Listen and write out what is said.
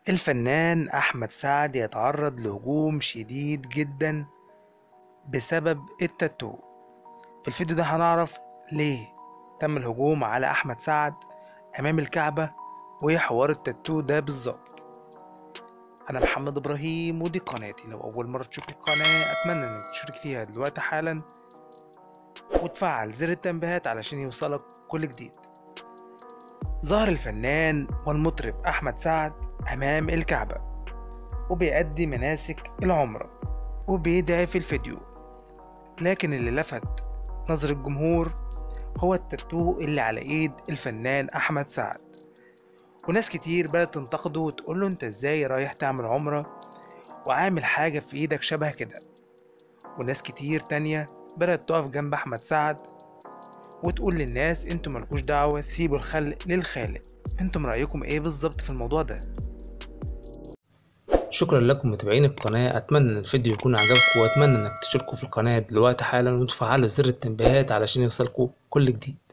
الفنان أحمد سعد يتعرض لهجوم شديد جدا بسبب التاتو في الفيديو ده هنعرف ليه تم الهجوم على أحمد سعد أمام الكعبة وإيه حوار التاتو ده بالظبط أنا محمد إبراهيم ودي قناتي لو أول مرة تشوف القناة أتمنى إنك تشترك فيها دلوقتي حالا وتفعل زر التنبيهات علشان يوصلك كل جديد ظهر الفنان والمطرب أحمد سعد أمام الكعبة وبيأدي مناسك العمرة وبيدعي في الفيديو لكن اللي لفت نظر الجمهور هو التاتو اللي على ايد الفنان أحمد سعد وناس كتير بدأت تنتقده وتقول له انت ازاي رايح تعمل عمرة وعامل حاجة في ايدك شبه كده وناس كتير تانية بدأت تقف جنب أحمد سعد وتقول للناس انتوا ملكوش دعوة سيبوا الخلق للخالق انتم رأيكم ايه بالظبط في الموضوع ده شكرا لكم متابعين القناة أتمنى إن الفيديو يكون عجبكم وأتمنى إنك تشتركوا في القناة دلوقتي حالا وتفعلوا زر التنبيهات علشان يوصلكوا كل جديد